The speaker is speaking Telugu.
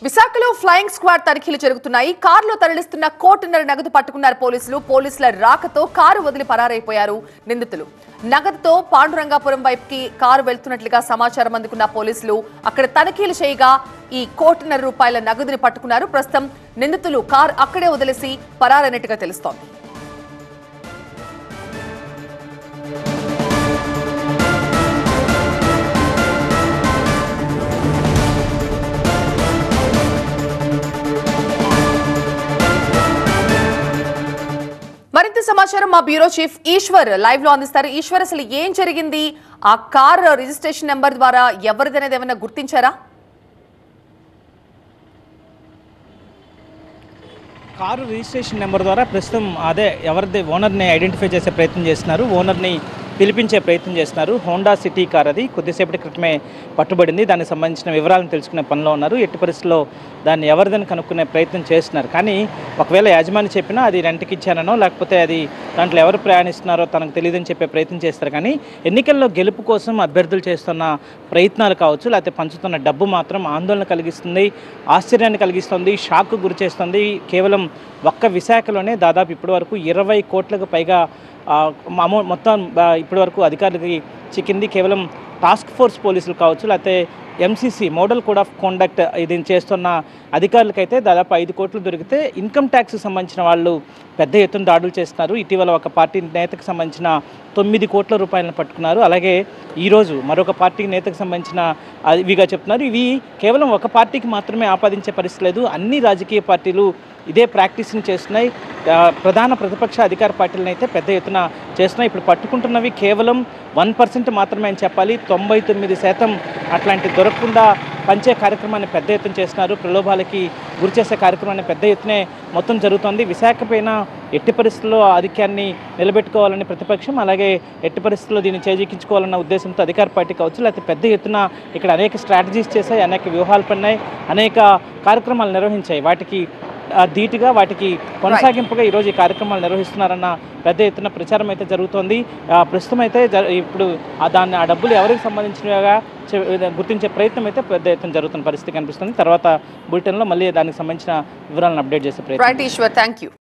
విశాఖలో ఫ్లయింగ్ స్క్వాడ్ తనిఖీలు జరుగుతున్నాయి కారులో తరలిస్తున్న కోటిన్నర నగదు పట్టుకున్నారు పోలీసులు పోలీసుల రాకతో కారు వదిలి పరారైపోయారు నిందితులు నగదుతో పాండురంగాపురం వైపుకి కారు వెళ్తున్నట్లుగా సమాచారం అందుకున్న పోలీసులు అక్కడ తనిఖీలు చేయగా ఈ కోటిన్నర రూపాయల నగదుని పట్టుకున్నారు ప్రస్తుతం నిందితులు కారు అక్కడే వదిలేసి పరారైనట్టుగా తెలుస్తోంది మరింత సమాచారం మా బ్యూరో చీఫ్ ఈశ్వర్ లైవ్ లో అందిస్తారు ఈశ్వర్ అసలు ఏం జరిగింది ఆ కార్ రిజిస్ట్రేషన్ నెంబర్ ద్వారా ఎవరిదనేది ఏమైనా గుర్తించారా కారు రిజిస్ట్రేషన్ నెంబర్ ద్వారా ప్రస్తుతం అదే ఎవరిది ఓనర్ని ఐడెంటిఫై చేసే ప్రయత్నం చేస్తున్నారు ఓనర్ని పిలిపించే ప్రయత్నం చేస్తున్నారు హోండా సిటీ కార్ అది కొద్దిసేపటి క్రితమే పట్టుబడింది దానికి సంబంధించిన వివరాలను తెలుసుకునే పనిలో ఉన్నారు ఎట్టి పరిస్థితుల్లో దాన్ని ఎవరిదని కనుక్కునే ప్రయత్నం చేస్తున్నారు కానీ ఒకవేళ యాజమాని చెప్పినా అది రెంట్కి ఇచ్చానో లేకపోతే అది దాంట్లో ఎవరు ప్రయాణిస్తున్నారో తనకు తెలియదని చెప్పే ప్రయత్నం చేస్తారు కానీ ఎన్నికల్లో గెలుపు కోసం అభ్యర్థులు చేస్తున్న ప్రయత్నాలు కావచ్చు లేకపోతే పంచుతున్న డబ్బు మాత్రం ఆందోళన కలిగిస్తుంది ఆశ్చర్యాన్ని కలిగిస్తుంది షాక్కు గురి చేస్తుంది కేవలం ఒక్క విశాఖలోనే దాదాపు ఇప్పటి వరకు ఇరవై కోట్లకు పైగా ఆ, అమౌ మొత్తం ఆ, ఇప్పటి వరకు అధికారులకి చిక్కింది కేవలం టాస్క్ ఫోర్స్ పోలీసులు కావచ్చు లేకపోతే MCC model code of conduct ఇది చేస్తున్న అధికారులకైతే దాదాపు ఐదు కోట్లు దొరికితే ఇన్కమ్ ట్యాక్స్కి సంబంధించిన వాళ్ళు పెద్ద ఎత్తున దాడులు చేస్తున్నారు ఇటీవల ఒక పార్టీ నేతకు సంబంధించిన తొమ్మిది కోట్ల రూపాయలను పట్టుకున్నారు అలాగే ఈరోజు మరొక పార్టీ నేతకు సంబంధించిన అది ఇవిగా చెప్తున్నారు ఇవి కేవలం ఒక పార్టీకి మాత్రమే ఆపాదించే పరిస్థితి లేదు అన్ని రాజకీయ పార్టీలు ఇదే ప్రాక్టీస్ని చేస్తున్నాయి ఆ, ప్రధాన ప్రతిపక్ష అధికార పార్టీలను అయితే పెద్ద ఎత్తున చేస్తున్నాయి ఇప్పుడు పట్టుకుంటున్నవి కేవలం వన్ పర్సెంట్ మాత్రమే అని చెప్పాలి తొంభై తొమ్మిది శాతం అట్లాంటి దొరకకుండా పంచే కార్యక్రమాన్ని పెద్ద ఎత్తున చేస్తున్నారు ప్రలోభాలకి గురి చేసే కార్యక్రమాన్ని పెద్ద ఎత్తునే మొత్తం జరుగుతోంది విశాఖ పైన ఎట్టి పరిస్థితుల్లో ఆధిక్యాన్ని నిలబెట్టుకోవాలని ప్రతిపక్షం అలాగే ఎట్టి పరిస్థితుల్లో దీన్ని చేజిక్కించుకోవాలన్న ఉద్దేశంతో అధికార పార్టీ కావచ్చు లేకపోతే పెద్ద ఎత్తున ఇక్కడ అనేక స్ట్రాటజీస్ చేశాయి అనేక వ్యూహాలు పన్నాయి అనేక కార్యక్రమాలు నిర్వహించాయి వాటికి ఆ, ధీటుగా వాటికి కొనసాగింపుగా ఈరోజు ఈ కార్యక్రమాలు నిర్వహిస్తున్నారన్న పెద్ద ఎత్తున ప్రచారం అయితే జరుగుతోంది ఆ, ప్రస్తుతం అయితే జ- ఇప్పుడు ఆ దాన్ని ఆ డబ్బులు ఎవరికి సంబంధించినవిగా చె- గుర్తించే ప్రయత్నం అయితే పెద్ద ఎత్తున జరుగుతున్న పరిస్థితి కనిపిస్తుంది తర్వాత బులెటిన్లో మళ్ళీ దానికి సంబంధించిన వివరాలను అప్డేట్ చేసే ప్రయత్నం రైట్ ఈశ్వర్ థ్యాంక్ యూ